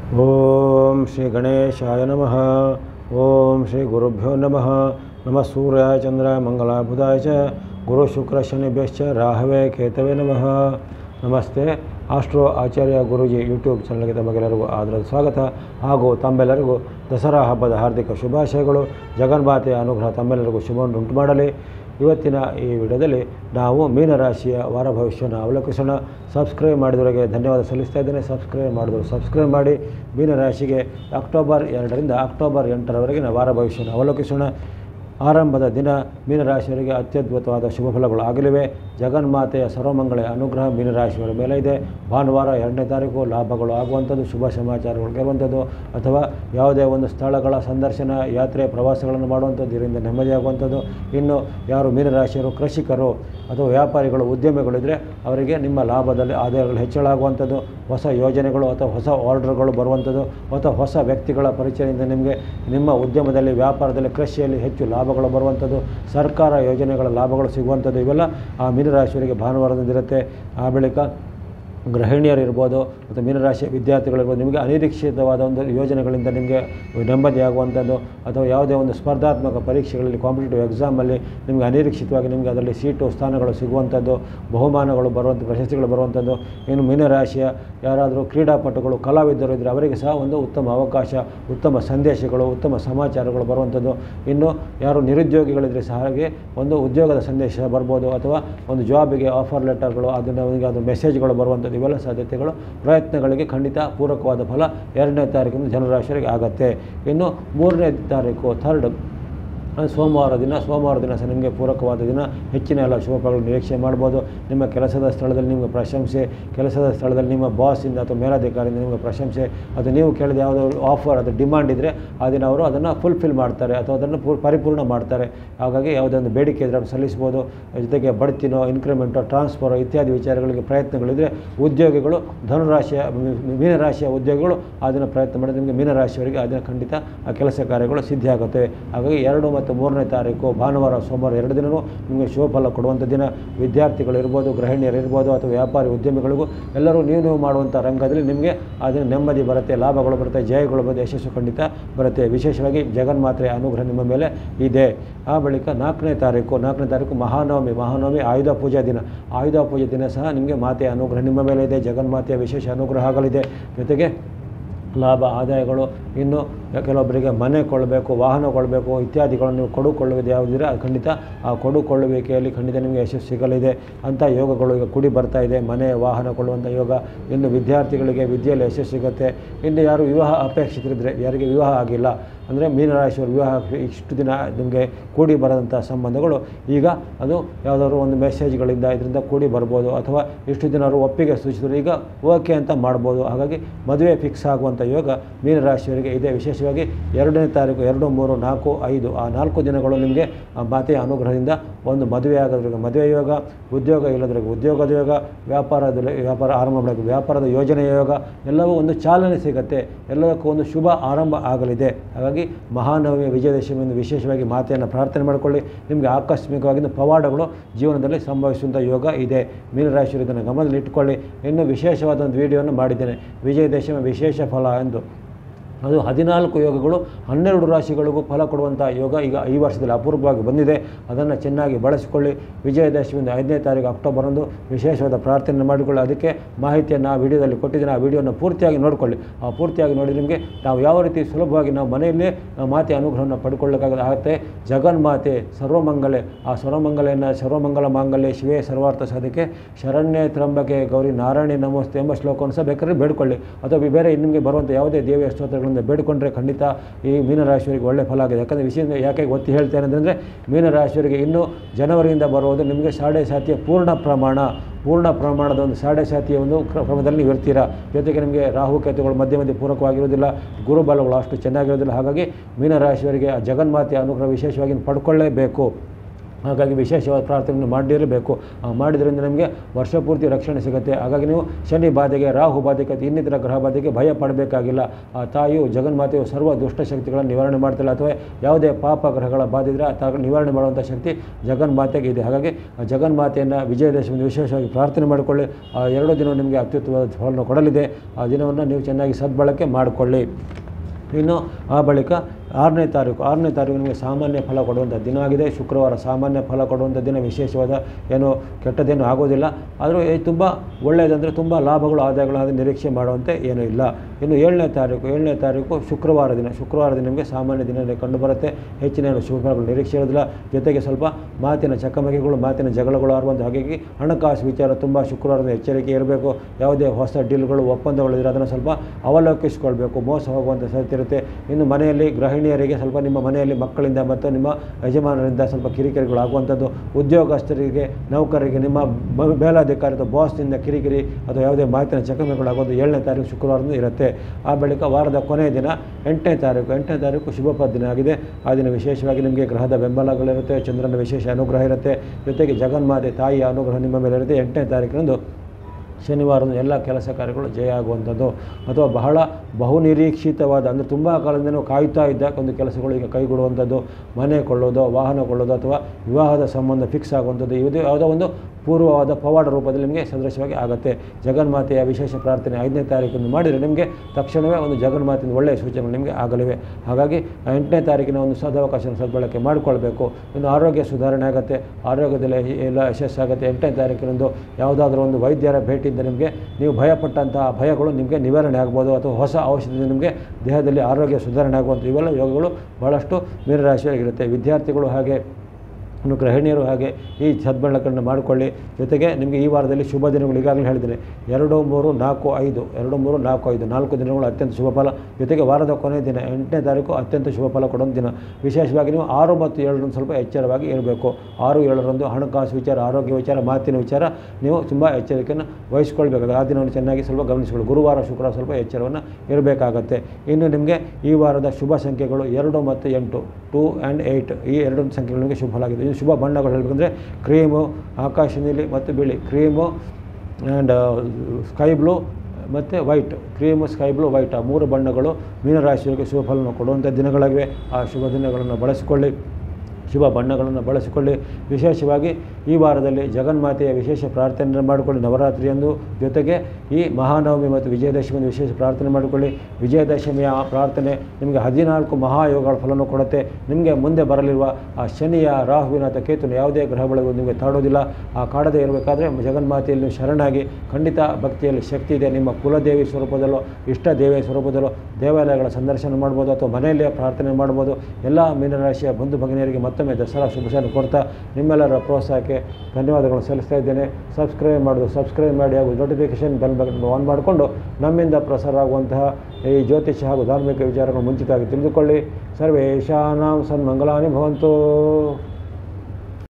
ಓಂ ಶ್ರೀ ಗಣೇಶಾಯ ನಮಃ ಓಂ ಶ್ರೀ ಗುರುಭ್ಯೋ ನಮಃ ನಮಃ ಸೂರ್ಯಾಯ ಚಂದ್ರಾಯ ಮಂಗಲಾಯ ಬುಧಾಯ ಚ ಗುರು ಶುಕ್ರ ಶನಿಭ್ಯಶ್ಚ ರಾಹವೇ ಕೇತವೇ ನಮಃ ನಮಸ್ತೆ ಆಸ್ಟ್ರೋ ಆಚಾರ್ಯ ಗುರೂಜಿ ಯೂಟ್ಯೂಬ್ ಚಾನಲ್ಗೆ ತಮಗೆಲ್ಲರಿಗೂ ಆದರದ ಸ್ವಾಗತ ಹಾಗೂ ತಮ್ಮೆಲ್ಲರಿಗೂ ದಸರಾ ಹಬ್ಬದ ಹಾರ್ದಿಕ ಶುಭಾಶಯಗಳು ಜಗನ್ಮಾತೆಯ ಅನುಗ್ರಹ ತಮ್ಮೆಲ್ಲರಿಗೂ ಶುಭವನ್ನು ಉಂಟು ಮಾಡಲಿ ಇವತ್ತಿನ ಈ ವಿಡಿಯೋದಲ್ಲಿ ನಾವು ಮೀನರಾಶಿಯ ವಾರ ಭವಿಷ್ಯವನ್ನು ಅವಲೋಕಿಸೋಣ ಸಬ್ಸ್ಕ್ರೈಬ್ ಮಾಡಿದವರಿಗೆ ಧನ್ಯವಾದ ಸಲ್ಲಿಸ್ತಾ ಇದ್ದೇನೆ ಸಬ್ಸ್ಕ್ರೈಬ್ ಮಾಡಿದವರು ಸಬ್ಸ್ಕ್ರೈಬ್ ಮಾಡಿ ಮೀನರಾಶಿಗೆ ಅಕ್ಟೋಬರ್ ಎರಡರಿಂದ ಅಕ್ಟೋಬರ್ ಎಂಟರವರೆಗಿನ ವಾರ ಭವಿಷ್ಯವನ್ನು ಅವಲೋಕಿಸೋಣ ಆರಂಭದ ದಿನ ಮೀನರಾಶಿಯವರಿಗೆ ಅತ್ಯದ್ಭುತವಾದ ಶುಭ ಫಲಗಳು ಆಗಲಿವೆ ಜಗನ್ಮಾತೆಯ ಸರ್ವಮಂಗಳ ಅನುಗ್ರಹ ಮೀನರಾಶಿಯವರ ಮೇಲೆ ಇದೆ ಭಾನುವಾರ ಎರಡನೇ ತಾರೀಕು ಲಾಭಗಳು ಆಗುವಂಥದ್ದು ಶುಭ ಸಮಾಚಾರಗಳು ಗೆಲ್ಲುವಂಥದ್ದು ಅಥವಾ ಯಾವುದೇ ಒಂದು ಸ್ಥಳಗಳ ಸಂದರ್ಶನ ಯಾತ್ರೆ ಪ್ರವಾಸಗಳನ್ನು ಮಾಡುವಂಥದ್ದು ಇದರಿಂದ ನೆಮ್ಮದಿಯಾಗುವಂಥದ್ದು ಇನ್ನು ಯಾರು ಮೀನರಾಶಿಯರು ಕೃಷಿಕರು ಅಥವಾ ವ್ಯಾಪಾರಿಗಳು ಉದ್ಯಮಿಗಳಿದ್ದರೆ ಅವರಿಗೆ ನಿಮ್ಮ ಲಾಭದಲ್ಲಿ ಆದಾಯಗಳು ಹೆಚ್ಚಳ ಆಗುವಂಥದ್ದು ಹೊಸ ಯೋಜನೆಗಳು ಅಥವಾ ಹೊಸ ಆರ್ಡರ್ಗಳು ಬರುವಂಥದ್ದು ಅಥವಾ ಹೊಸ ವ್ಯಕ್ತಿಗಳ ಪರಿಚಯದಿಂದ ನಿಮಗೆ ನಿಮ್ಮ ಉದ್ಯಮದಲ್ಲಿ ವ್ಯಾಪಾರದಲ್ಲಿ ಕೃಷಿಯಲ್ಲಿ ಹೆಚ್ಚು ಲಾಭಗಳು ಬರುವಂಥದ್ದು ಸರ್ಕಾರ ಯೋಜನೆಗಳ ಲಾಭಗಳು ಸಿಗುವಂಥದ್ದು ಇವೆಲ್ಲ ಆ ಮೀನರಾಶಿಯವರಿಗೆ ಭಾನುವಾರದಿಂದಿರುತ್ತೆ ಆ ಬಳಿಕ ಗೃಹಿಣಿಯರಿರ್ಬೋದು ಮತ್ತು ಮೀನರಾಶಿಯ ವಿದ್ಯಾರ್ಥಿಗಳಿರ್ಬೋದು ನಿಮಗೆ ಅನಿರೀಕ್ಷಿತವಾದ ಒಂದು ಯೋಜನೆಗಳಿಂದ ನಿಮಗೆ ನೆಮ್ಮದಿಯಾಗುವಂಥದ್ದು ಅಥವಾ ಯಾವುದೇ ಒಂದು ಸ್ಪರ್ಧಾತ್ಮಕ ಪರೀಕ್ಷೆಗಳಲ್ಲಿ ಕಾಂಪಿಟೇಟಿವ್ ಎಕ್ಸಾಮಲ್ಲಿ ನಿಮಗೆ ಅನಿರೀಕ್ಷಿತವಾಗಿ ನಿಮಗೆ ಅದರಲ್ಲಿ ಸೀಟು ಸ್ಥಾನಗಳು ಸಿಗುವಂಥದ್ದು ಬಹುಮಾನಗಳು ಬರುವಂಥ ಪ್ರಶಸ್ತಿಗಳು ಬರುವಂಥದ್ದು ಇನ್ನು ಮೀನರಾಶಿಯ ಯಾರಾದರೂ ಕ್ರೀಡಾಪಟುಗಳು ಕಲಾವಿದರು ಇದ್ದರೆ ಅವರಿಗೆ ಸಹ ಒಂದು ಉತ್ತಮ ಅವಕಾಶ ಉತ್ತಮ ಸಂದೇಶಗಳು ಉತ್ತಮ ಸಮಾಚಾರಗಳು ಬರುವಂಥದ್ದು ಇನ್ನು ಯಾರು ನಿರುದ್ಯೋಗಿಗಳಿದ್ದರೆ ಸಹ ಹಾಗೆ ಒಂದು ಉದ್ಯೋಗದ ಸಂದೇಶ ಬರ್ಬೋದು ಅಥವಾ ಒಂದು ಜಾಬಿಗೆ ಆಫರ್ ಲೆಟರ್ಗಳು ಅದನ್ನು ಅವರಿಗೆ ಅದು ಮೆಸೇಜ್ಗಳು ಬರುವಂಥದ್ದು ಇವೆಲ್ಲ ಸಾಧ್ಯತೆಗಳು ಪ್ರಯತ್ನಗಳಿಗೆ ಖಂಡಿತ ಪೂರಕವಾದ ಫಲ ಎರಡನೇ ತಾರೀಕಿನ ಜನರಾಶಿಯರಿಗೆ ಆಗತ್ತೆ ಇನ್ನು ಮೂರನೇ ತಾರೀಕು ಥರ್ಡ್ ಸೋಮವಾರ ದಿನ ಸೋಮವಾರ ದಿನ ಸಹ ನಿಮಗೆ ಪೂರಕವಾದ ದಿನ ಹೆಚ್ಚಿನ ಎಲ್ಲ ಶುಭ ಫಲಗಳು ನಿರೀಕ್ಷೆ ಮಾಡ್ಬೋದು ನಿಮ್ಮ ಕೆಲಸದ ಸ್ಥಳದಲ್ಲಿ ನಿಮಗೆ ಪ್ರಶಂಸೆ ಕೆಲಸದ ಸ್ಥಳದಲ್ಲಿ ನಿಮ್ಮ ಬಾಸಿಂದ ಅಥವಾ ಮೇಲಾಧಿಕಾರಿಯಿಂದ ನಿಮಗೆ ಪ್ರಶಂಸೆ ಅದು ನೀವು ಕೇಳಿದ ಯಾವುದೋ ಆಫರ್ ಅದು ಡಿಮಾಂಡ್ ಇದ್ದರೆ ಆ ದಿನ ಅವರು ಅದನ್ನು ಫುಲ್ಫಿಲ್ ಮಾಡ್ತಾರೆ ಅಥವಾ ಅದನ್ನು ಪೂರ್ ಪರಿಪೂರ್ಣ ಮಾಡ್ತಾರೆ ಹಾಗಾಗಿ ಯಾವುದೇ ಒಂದು ಬೇಡಿಕೆ ಇದ್ದರೆ ಅದನ್ನು ಸಲ್ಲಿಸ್ಬೋದು ಜೊತೆಗೆ ಬಡ್ತಿನೋ ಇನ್ಕ್ರಿಮೆಂಟೋ ಟ್ರಾನ್ಸ್ಫರೋ ಇತ್ಯಾದಿ ವಿಚಾರಗಳಿಗೆ ಪ್ರಯತ್ನಗಳಿದ್ದರೆ ಉದ್ಯೋಗಿಗಳು ಧನುರಾಶಿಯ ಮೀನರಾಶಿಯ ಉದ್ಯೋಗಿಗಳು ಆ ದಿನ ಪ್ರಯತ್ನ ಮಾಡಿದ್ರೆ ನಿಮಗೆ ಮೀನರಾಶಿಯವರಿಗೆ ಆ ದಿನ ಖಂಡಿತ ಆ ಕೆಲಸ ಕಾರ್ಯಗಳು ಸಿದ್ಧಿ ಆಗುತ್ತೆ ಹಾಗಾಗಿ ಎರಡು ಮತ್ತು ಮೂರನೇ ತಾರೀಕು ಭಾನುವಾರ ಸೋಮವಾರ ಎರಡು ದಿನವೂ ನಿಮಗೆ ಶುಭ ಫಲ ಕೊಡುವಂಥ ದಿನ ವಿದ್ಯಾರ್ಥಿಗಳು ಇರ್ಬೋದು ಗೃಹಿಣಿಯರು ಇರ್ಬೋದು ಅಥವಾ ವ್ಯಾಪಾರಿ ಉದ್ಯಮಿಗಳಿಗೂ ಎಲ್ಲರೂ ನೀವು ನೀವು ಮಾಡುವಂಥ ರಂಗದಲ್ಲಿ ನಿಮಗೆ ಆ ದಿನ ನೆಮ್ಮದಿ ಬರುತ್ತೆ ಲಾಭಗಳು ಬರುತ್ತೆ ಜಯಗಳು ಬರುತ್ತೆ ಯಶಸ್ಸು ಖಂಡಿತ ಬರುತ್ತೆ ವಿಶೇಷವಾಗಿ ಜಗನ್ಮಾತೆಯ ಅನುಗ್ರಹ ನಿಮ್ಮ ಮೇಲೆ ಇದೆ ಆ ಬಳಿಕ ನಾಲ್ಕನೇ ತಾರೀಕು ನಾಲ್ಕನೇ ತಾರೀಕು ಮಹಾನವಮಿ ಮಹಾನವಮಿ ಆಯುಧ ಪೂಜಾ ದಿನ ಆಯುಧ ಪೂಜೆ ದಿನ ಸಹ ನಿಮಗೆ ಮಾತೆಯ ಅನುಗ್ರಹ ನಿಮ್ಮ ಮೇಲೆ ಇದೆ ಜಗನ್ಮಾತೆಯ ವಿಶೇಷ ಅನುಗ್ರಹ ಆಗಲಿದೆ ಜೊತೆಗೆ ಲಾಭ ಆದಾಯಗಳು ಇನ್ನು ಕೆಲವೊಬ್ಬರಿಗೆ ಮನೆ ಕೊಳ್ಳಬೇಕು ವಾಹನ ಕೊಳ್ಳಬೇಕು ಇತ್ಯಾದಿಗಳನ್ನು ನೀವು ಕೊಡುಕೊಳ್ಳುವುದು ಯಾವುದಿದ್ರೆ ಅದು ಖಂಡಿತ ಆ ಕೊಡುಕೊಳ್ಳುವಿಕೆಯಲ್ಲಿ ಖಂಡಿತ ನಿಮಗೆ ಯಶಸ್ಸು ಸಿಗಲಿದೆ ಅಂಥ ಯೋಗಗಳು ಈಗ ಕುಡಿ ಬರ್ತಾ ಇದೆ ಮನೆ ವಾಹನ ಕೊಳ್ಳುವಂಥ ಯೋಗ ಇನ್ನು ವಿದ್ಯಾರ್ಥಿಗಳಿಗೆ ವಿದ್ಯೆಯಲ್ಲಿ ಯಶಸ್ಸು ಸಿಗುತ್ತೆ ಇನ್ನು ಯಾರು ವಿವಾಹ ಅಪೇಕ್ಷಿತರಿದ್ದರೆ ಯಾರಿಗೆ ವಿವಾಹ ಆಗಿಲ್ಲ ಅಂದರೆ ಮೀನರಾಶಿಯವರು ವಿವಾಹ ಇಷ್ಟು ದಿನ ನಿಮಗೆ ಕೂಡಿ ಬರೋದಂಥ ಸಂಬಂಧಗಳು ಈಗ ಅದು ಯಾವುದಾದ್ರು ಒಂದು ಮೆಸೇಜ್ಗಳಿಂದ ಇದರಿಂದ ಕೂಡಿ ಬರ್ಬೋದು ಅಥವಾ ಇಷ್ಟು ದಿನ ಅವರು ಒಪ್ಪಿಗೆ ಸೂಚಿಸಿದ್ರು ಈಗ ಓಕೆ ಅಂತ ಮಾಡ್ಬೋದು ಹಾಗಾಗಿ ಮದುವೆ ಫಿಕ್ಸ್ ಆಗುವಂಥ ಯೋಗ ಮೀನರಾಶಿಯವರಿಗೆ ಇದೆ ವಿಶೇಷವಾಗಿ ಎರಡನೇ ತಾರೀಕು ಎರಡು ಮೂರು ನಾಲ್ಕು ಐದು ಆ ನಾಲ್ಕು ದಿನಗಳು ನಿಮಗೆ ಆ ಮಾತೆಯ ಅನುಗ್ರಹದಿಂದ ಒಂದು ಮದುವೆ ಆಗೋದ್ರಿಗೆ ಮದುವೆ ಯೋಗ ಉದ್ಯೋಗ ಇಲ್ಲದ್ರಿಗೆ ಉದ್ಯೋಗದ ಯೋಗ ವ್ಯಾಪಾರದಲ್ಲಿ ವ್ಯಾಪಾರ ಆರಂಭ ಮಾಡಬೇಕು ವ್ಯಾಪಾರದ ಯೋಜನೆಯ ಯೋಗ ಎಲ್ಲವೂ ಒಂದು ಚಾಲನೆ ಸಿಗುತ್ತೆ ಎಲ್ಲದಕ್ಕೂ ಒಂದು ಶುಭ ಆರಂಭ ಆಗಲಿದೆ ಹಾಗಾಗಿ ಮಹಾನವಮಿ ವಿಜಯದಶಮಿಯಿಂದ ವಿಶೇಷವಾಗಿ ಮಾತೆಯನ್ನು ಪ್ರಾರ್ಥನೆ ಮಾಡಿಕೊಳ್ಳಿ ನಿಮಗೆ ಆಕಸ್ಮಿಕವಾಗಿ ಪವಾಡಗಳು ಜೀವನದಲ್ಲಿ ಸಂಭವಿಸುವಂಥ ಯೋಗ ಇದೆ ಮೀನರಾಶಿಯರು ಇದನ್ನು ಗಮನದಲ್ಲಿ ಇಟ್ಕೊಳ್ಳಿ ಇನ್ನೂ ವಿಶೇಷವಾದ ಒಂದು ವಿಡಿಯೋವನ್ನು ಮಾಡಿದ್ದೇನೆ ವಿಜಯದಶಮಿ ವಿಶೇಷ ಫಲ ಎಂದು ಅದು ಹದಿನಾಲ್ಕು ಯೋಗಗಳು ಹನ್ನೆರಡು ರಾಶಿಗಳಿಗೂ ಫಲ ಕೊಡುವಂಥ ಯೋಗ ಈಗ ಈ ವರ್ಷದಲ್ಲಿ ಅಪೂರ್ವವಾಗಿ ಬಂದಿದೆ ಅದನ್ನು ಚೆನ್ನಾಗಿ ಬಳಸಿಕೊಳ್ಳಿ ವಿಜಯದಶಮಿಯಿಂದ ಐದನೇ ತಾರೀಕು ಅಕ್ಟೋಬರಂದು ವಿಶೇಷವಾದ ಪ್ರಾರ್ಥನೆ ಮಾಡಿಕೊಳ್ಳಿ ಅದಕ್ಕೆ ಮಾಹಿತಿಯನ್ನು ಆ ವಿಡಿಯೋದಲ್ಲಿ ಕೊಟ್ಟಿದ್ದೀನಿ ಆ ವಿಡಿಯೋನ ಪೂರ್ತಿಯಾಗಿ ನೋಡಿಕೊಳ್ಳಿ ಆ ಪೂರ್ತಿಯಾಗಿ ನೋಡಿ ನಿಮಗೆ ನಾವು ಯಾವ ರೀತಿ ಸುಲಭವಾಗಿ ನಾವು ಮನೆಯಲ್ಲೇ ನಾವು ಮಾತೆ ಅನುಗ್ರಹವನ್ನು ಪಡ್ಕೊಳ್ಳೋಕ್ಕಾಗದ ಆಗುತ್ತೆ ಜಗನ್ಮಾತೆ ಸರ್ವಮಂಗಲೆ ಆ ಸರ್ವಮಂಗಲೆಯನ್ನು ಸರ್ವಮಂಗಲ ಮಾಂಗಲ್ಯ ಶಿವೇ ಸರ್ವಾರ್ಥ ಸಾಧಕ್ಕೆ ಶರಣ್ಯ ತ್ರಂಬಕೆ ಗೌರಿ ನಾರಾಯಣಿ ನಮಸ್ತೆ ಎಂಬ ಶ್ಲೋಕವನ್ನು ಸಹ ಬೇಕಾದ್ರೆ ಬೇಡ್ಕೊಳ್ಳಿ ಅಥವಾ ಬೇರೆ ನಿಮಗೆ ಬರುವಂಥ ಯಾವುದೇ ದೇವಿಯ ಸ್ತೋತ್ರಗಳನ್ನು ಬೇಡಿಕೊಂಡ್ರೆ ಖಂಡಿತ ಈ ಮೀನರಾಶಿಯವರಿಗೆ ಒಳ್ಳೆ ಫಲ ಆಗಿದೆ ಯಾಕಂದರೆ ವಿಷಯ ಯಾಕೆ ಒತ್ತಿ ಹೇಳ್ತೇನೆ ಅಂತಂದರೆ ಮೀನರಾಶಿಯವರಿಗೆ ಇನ್ನೂ ಜನವರಿಯಿಂದ ಬರುವುದು ನಿಮಗೆ ಸಾಡೆ ಸಾತಿಯ ಪೂರ್ಣ ಪ್ರಮಾಣ ಪೂರ್ಣ ಪ್ರಮಾಣದ ಒಂದು ಸಾಡೆ ಸಾತಿಯ ಒಂದು ಕ್ರಮದಲ್ಲಿ ನೀವು ಇರ್ತೀರಾ ಜೊತೆಗೆ ನಿಮಗೆ ರಾಹುಕೇತುಗಳು ಮಧ್ಯೆ ಮಧ್ಯೆ ಪೂರಕವಾಗಿರೋದಿಲ್ಲ ಗುರುಬಲಗಳು ಅಷ್ಟು ಚೆನ್ನಾಗಿರೋದಿಲ್ಲ ಹಾಗಾಗಿ ಮೀನರಾಶಿಯವರಿಗೆ ಆ ಜಗನ್ಮಾತೆಯ ಅನುಗ್ರಹ ವಿಶೇಷವಾಗಿ ಪಡ್ಕೊಳ್ಳೇಬೇಕು ಹಾಗಾಗಿ ವಿಶೇಷವಾದ ಪ್ರಾರ್ಥನೆಯನ್ನು ಮಾಡಿರಬೇಕು ಆ ಮಾಡಿದ್ರಿಂದ ನಿಮಗೆ ವರ್ಷ ಪೂರ್ತಿ ರಕ್ಷಣೆ ಸಿಗುತ್ತೆ ಹಾಗಾಗಿ ನೀವು ಶನಿ ಬಾಧೆಗೆ ರಾಹು ಬಾಧೆಗೆ ಅಥವಾ ಇನ್ನಿತರ ಗ್ರಹ ಬಾಧೆಗೆ ಭಯ ಪಡಬೇಕಾಗಿಲ್ಲ ಆ ತಾಯಿಯು ಜಗನ್ಮಾತೆಯು ಸರ್ವ ದುಷ್ಟಶಕ್ತಿಗಳನ್ನು ನಿವಾರಣೆ ಮಾಡ್ತಾಳೆ ಅಥವಾ ಯಾವುದೇ ಪಾಪ ಗ್ರಹಗಳ ಬಾಧೆ ಇದ್ದರೆ ಆ ತಾ- ನಿವಾರಣೆ ಮಾಡುವಂಥ ಶಕ್ತಿ ಜಗನ್ಮಾತೆಗೆ ಇದೆ ಹಾಗಾಗಿ ಆ ಜಗನ್ಮಾತೆಯನ್ನು ವಿಜಯದಶಮಿ ವಿಶೇಷವಾಗಿ ಪ್ರಾರ್ಥನೆ ಮಾಡಿಕೊಳ್ಳಿ ಆ ಎರಡು ದಿನ ನಿಮಗೆ ಅತ್ಯುತ್ತಮವಾದ ಫಲವನ್ನು ಕೊಡಲಿದೆ ಆ ದಿನವನ್ನು ನೀವು ಚೆನ್ನಾಗಿ ಸದ್ಬಳಕೆ ಮಾಡಿಕೊಳ್ಳಿ ಇನ್ನು ಆ ಬಳಿಕ ಆರನೇ ತಾರೀಕು ಆರನೇ ತಾರೀಕು ನಿಮಗೆ ಸಾಮಾನ್ಯ ಫಲ ಕೊಡುವಂಥ ದಿನ ಆಗಿದೆ ಶುಕ್ರವಾರ ಸಾಮಾನ್ಯ ಫಲ ಕೊಡುವಂಥ ದಿನ ವಿಶೇಷವಾದ ಏನು ಕೆಟ್ಟದ್ದೇನು ಆಗೋದಿಲ್ಲ ಆದರೂ ತುಂಬ ಒಳ್ಳೆಯದಂದರೆ ತುಂಬ ಲಾಭಗಳು ಆದಾಯಗಳು ಅದು ನಿರೀಕ್ಷೆ ಮಾಡುವಂತೆ ಏನೂ ಇಲ್ಲ ಇನ್ನು ಏಳನೇ ತಾರೀಕು ಏಳನೇ ತಾರೀಕು ಶುಕ್ರವಾರ ದಿನ ಶುಕ್ರವಾರ ದಿನ ನಿಮಗೆ ಸಾಮಾನ್ಯ ದಿನವೇ ಕಂಡುಬರುತ್ತೆ ಹೆಚ್ಚಿನ ಏನು ಶುಭ ಫಲಗಳು ನಿರೀಕ್ಷೆ ಇರೋದಿಲ್ಲ ಜೊತೆಗೆ ಸ್ವಲ್ಪ ಮಾತಿನ ಚಕಮಕಿಗಳು ಮಾತಿನ ಜಗಳಗಳು ಆರುವಂಥ ಹಾಗಾಗಿ ಹಣಕಾಸು ವಿಚಾರ ತುಂಬ ಶುಕ್ರವಾರದ ಎಚ್ಚರಿಕೆ ಇರಬೇಕು ಯಾವುದೇ ಹೊಸ ಡೀಲ್ಗಳು ಒಪ್ಪಂದಗಳು ಇದ್ದರೆ ಅದನ್ನು ಸ್ವಲ್ಪ ಅವಲೋಕಿಸಿಕೊಳ್ಬೇಕು ಮೋಸ ಹೋಗುವಂಥ ಸಾಧ್ಯತೆ ಇರುತ್ತೆ ಇನ್ನು ಮನೆಯಲ್ಲಿ ಗೃಹಿಣಿಯರಿಗೆ ಸ್ವಲ್ಪ ನಿಮ್ಮ ಮನೆಯಲ್ಲಿ ಮಕ್ಕಳಿಂದ ಮತ್ತು ನಿಮ್ಮ ಯಜಮಾನರಿಂದ ಸ್ವಲ್ಪ ಕಿರಿಕಿರಿಗಳು ಆಗುವಂಥದ್ದು ಉದ್ಯೋಗಸ್ಥರಿಗೆ ನೌಕರರಿಗೆ ನಿಮ್ಮ ಬ- ಮೇಲಾಧಿಕಾರಿ ಅಥವಾ ಬಾಸ್ನಿಂದ ಕಿರಿಕಿರಿ ಅಥವಾ ಯಾವುದೇ ಮಾತಿನ ಚಕಮಕಿಗಳಾಗೋದು ಏಳನೇ ತಾರೀಕು ಶುಕ್ರವಾರದಿಂದ ಇರುತ್ತೆ ಆ ಬಳಿಕ ವಾರದ ಕೊನೆಯ ದಿನ ಎಂಟನೇ ತಾರೀಕು ಎಂಟನೇ ತಾರೀಕು ಶುಭ ದಿನ ಆಗಿದೆ ಆ ದಿನ ವಿಶೇಷವಾಗಿ ನಿಮಗೆ ಗ್ರಹದ ಬೆಂಬಲಗಳಿರುತ್ತೆ ಚಂದ್ರನ ವಿಶೇಷ ಅನುಗ್ರಹ ಇರುತ್ತೆ ಜೊತೆಗೆ ಜಗನ್ಮಾತೆ ತಾಯಿಯ ಅನುಗ್ರಹ ನಿಮ್ಮ ಮೇಲೆ ಇರುತ್ತೆ ಎಂಟನೇ ತಾರೀಕಿನಂದು ಶನಿವಾರದ ಎಲ್ಲ ಕೆಲಸ ಕಾರ್ಯಗಳು ಜಯ ಆಗುವಂಥದ್ದು ಅಥವಾ ಬಹಳ ಬಹುನಿರೀಕ್ಷಿತವಾದ ಅಂದರೆ ತುಂಬ ಕಾಲದಿಂದ ನಾವು ಕಾಯ್ತಾ ಇದ್ದ ಒಂದು ಕೆಲಸಗಳು ಈಗ ಕೈಗೂಡುವಂಥದ್ದು ಮನೆ ಕೊಳ್ಳೋದು ವಾಹನ ಕೊಳ್ಳೋದು ಅಥವಾ ವಿವಾಹದ ಸಂಬಂಧ ಫಿಕ್ಸ್ ಆಗುವಂಥದ್ದು ಇದು ಯಾವುದೋ ಒಂದು ಪೂರ್ವವಾದ ಪವಾಡ ರೂಪದಲ್ಲಿ ನಿಮಗೆ ಸದೃಶವಾಗಿ ಆಗುತ್ತೆ ಜಗನ್ಮಾತೆಯ ವಿಶೇಷ ಪ್ರಾರ್ಥನೆ ಐದನೇ ತಾರೀಕನ್ನು ಮಾಡಿದರೆ ನಿಮಗೆ ತಕ್ಷಣವೇ ಒಂದು ಜಗನ್ಮಾತೆಯಿಂದ ಒಳ್ಳೆಯ ಸೂಚನೆಗಳು ನಿಮಗೆ ಆಗಲಿವೆ ಹಾಗಾಗಿ ಆ ಎಂಟನೇ ತಾರೀಕಿನ ಒಂದು ಸದಾವಕಾಶ ಸದ್ಬಳಕೆ ಮಾಡಿಕೊಳ್ಬೇಕು ಇನ್ನು ಆರೋಗ್ಯ ಸುಧಾರಣೆ ಆಗುತ್ತೆ ಆರೋಗ್ಯದಲ್ಲಿ ಎಲ್ಲ ಯಶಸ್ಸಾಗುತ್ತೆ ಎಂಟನೇ ತಾರೀಕಿನಂದು ಯಾವುದಾದ್ರೂ ಒಂದು ವೈದ್ಯರ ಭೇಟಿಯಿಂದ ನಿಮಗೆ ನೀವು ಭಯಪಟ್ಟಂತಹ ಭಯಗಳು ನಿಮಗೆ ನಿವಾರಣೆ ಆಗ್ಬೋದು ಅಥವಾ ಹೊಸ ಔಷಧಿಯಿಂದ ನಿಮಗೆ ದೇಹದಲ್ಲಿ ಆರೋಗ್ಯ ಸುಧಾರಣೆ ಆಗುವಂಥ ಇವೆಲ್ಲ ಯೋಗಗಳು ಭಾಳಷ್ಟು ಮೀನರಾಶಿಯಾಗಿರುತ್ತೆ ವಿದ್ಯಾರ್ಥಿಗಳು ಹಾಗೆ ಇನ್ನು ಗೃಹಿಣಿಯರು ಹಾಗೆ ಈ ಸದ್ಬಳಕನ್ನು ಮಾಡಿಕೊಳ್ಳಿ ಜೊತೆಗೆ ನಿಮಗೆ ಈ ವಾರದಲ್ಲಿ ಶುಭ ದಿನಗಳು ಈಗಾಗಲೇ ಹೇಳಿದ್ದೇನೆ ಎರಡು ಮೂರು ನಾಲ್ಕು ಐದು ಎರಡು ಮೂರು ನಾಲ್ಕು ಐದು ನಾಲ್ಕು ದಿನಗಳು ಅತ್ಯಂತ ಶುಭ ಫಲ ಜೊತೆಗೆ ವಾರದ ಕೊನೆಯ ದಿನ ಎಂಟನೇ ತಾರೀಕು ಅತ್ಯಂತ ಶುಭ ಫಲ ಕೊಡುವಂಥ ದಿನ ವಿಶೇಷವಾಗಿ ನೀವು ಆರು ಮತ್ತು ಏಳರಂದು ಸ್ವಲ್ಪ ಎಚ್ಚರವಾಗಿ ಇರಬೇಕು ಆರು ಏಳರಂದು ಹಣಕಾಸು ವಿಚಾರ ಆರೋಗ್ಯ ವಿಚಾರ ಮಾತಿನ ವಿಚಾರ ನೀವು ತುಂಬ ಎಚ್ಚರಿಕೆಯನ್ನು ವಹಿಸ್ಕೊಳ್ಬೇಕಾಗುತ್ತೆ ಆ ದಿನವನ್ನು ಚೆನ್ನಾಗಿ ಸ್ವಲ್ಪ ಗಮನಿಸಿಕೊಳ್ಳಿ ಗುರುವಾರ ಶುಕ್ರವಾರ ಸ್ವಲ್ಪ ಎಚ್ಚರವನ್ನು ಇರಬೇಕಾಗತ್ತೆ ಇನ್ನು ನಿಮಗೆ ಈ ವಾರದ ಶುಭ ಸಂಖ್ಯೆಗಳು ಎರಡು ಮತ್ತು ಎಂಟು ಟೂ ಆ್ಯಂಡ್ ಏಯ್ಟ್ ಈ ಎರಡು ಸಂಖ್ಯೆಗಳು ನಿಮಗೆ ಶುಭ ಫಲ ಆಗಿದೆ ಇನ್ನು ಶುಭ ಬಣ್ಣಗಳು ಹೇಳಬೇಕಂದ್ರೆ ಕ್ರೀಮು ಆಕಾಶ ನೀಲಿ ಮತ್ತು ಬಿಳಿ ಕ್ರೀಮು ಆ್ಯಂಡ್ ಸ್ಕೈ ಬ್ಲೂ ಮತ್ತು white cream sky blue white ಆ ಮೂರು ಬಣ್ಣಗಳು ಮೀನರಾಶಿಯವರಿಗೆ ಶುಭ ಫಲವನ್ನು ಕೊಡುವಂಥ ದಿನಗಳಾಗಿವೆ ಆ ಶುಭ ದಿನಗಳನ್ನು ಬಳಸಿಕೊಳ್ಳಿ ಶುಭ ಬಣ್ಣಗಳನ್ನು ಬಳಸಿಕೊಳ್ಳಿ ವಿಶೇಷವಾಗಿ ಈ ವಾರದಲ್ಲಿ ಜಗನ್ಮಾತೆಯ ವಿಶೇಷ ಪ್ರಾರ್ಥನೆಯನ್ನು ಮಾಡಿಕೊಳ್ಳಿ ನವರಾತ್ರಿಯಂದು ಜೊತೆಗೆ ಈ ಮಹಾನವಮಿ ಮತ್ತು ವಿಜಯದಶಮಿಯನ್ನು ವಿಶೇಷ ಪ್ರಾರ್ಥನೆ ಮಾಡಿಕೊಳ್ಳಿ ವಿಜಯದಶಮಿಯ ಆ ಪ್ರಾರ್ಥನೆ ನಿಮಗೆ ಹದಿನಾಲ್ಕು ಮಹಾಯೋಗಗಳ ಫಲವನ್ನು ಕೊಡುತ್ತೆ ನಿಮಗೆ ಮುಂದೆ ಬರಲಿರುವ ಆ ಶನಿಯ ರಾಹುವಿನ ಅಥವಾ ಕೇತುನ ಯಾವುದೇ ಗ್ರಹಗಳಿಗೂ ನಿಮಗೆ ತಾಡೋದಿಲ್ಲ ಆ ಕಾಡದೇ ಇರಬೇಕಾದ್ರೆ ಜಗನ್ಮಾತೆಯಲ್ಲಿ ನೀವು ಶರಣಾಗಿ ಖಂಡಿತ ಭಕ್ತಿಯಲ್ಲಿ ಶಕ್ತಿ ಇದೆ ನಿಮ್ಮ ಕುಲದೇವಿ ಸ್ವರೂಪದಲ್ಲೋ ಇಷ್ಟ ದೇವಿಯ ಸ್ವರೂಪದಲ್ಲೋ ದೇವಾಲಯಗಳ ಸಂದರ್ಶನ ಮಾಡ್ಬೋದು ಅಥವಾ ಮನೆಯಲ್ಲೇ ಪ್ರಾರ್ಥನೆ ಮಾಡ್ಬೋದು ಎಲ್ಲ ಮೀನರಾಶಿಯ ಬಂಧು ಭಗಿನಿಯರಿಗೆ ಮತ್ತೊಮ್ಮೆ ದಸರಾ ಶುಭಾಶಯ ಕೊಡ್ತಾ ನಿಮ್ಮೆಲ್ಲರ ಪ್ರೋತ್ಸಾಹಕ್ಕೆ ಧನ್ಯವಾದಗಳು ಸಲ್ಲಿಸ್ತಾ ಇದ್ದೇನೆ ಸಬ್ಸ್ಕ್ರೈಬ್ ಮಾಡೋದು ಸಬ್ಸ್ಕ್ರೈಬ್ ಮಾಡಿ ಹಾಗೂ ನೋಟಿಫಿಕೇಷನ್ ಬೆಲ್ ಬಟನ್ ಆನ್ ಮಾಡಿಕೊಂಡು ನಮ್ಮಿಂದ ಪ್ರಸಾರ ಆಗುವಂತಹ ಈ ಜ್ಯೋತಿಷ್ಯ ಹಾಗೂ ಧಾರ್ಮಿಕ ವಿಚಾರಗಳು ಮುಂಚಿತವಾಗಿ ತಿಳಿದುಕೊಳ್ಳಿ ಸರ್ವೇಶಾನಾಂ ಸನ್ಮಂಗಲಾನಿ ಭವಂತು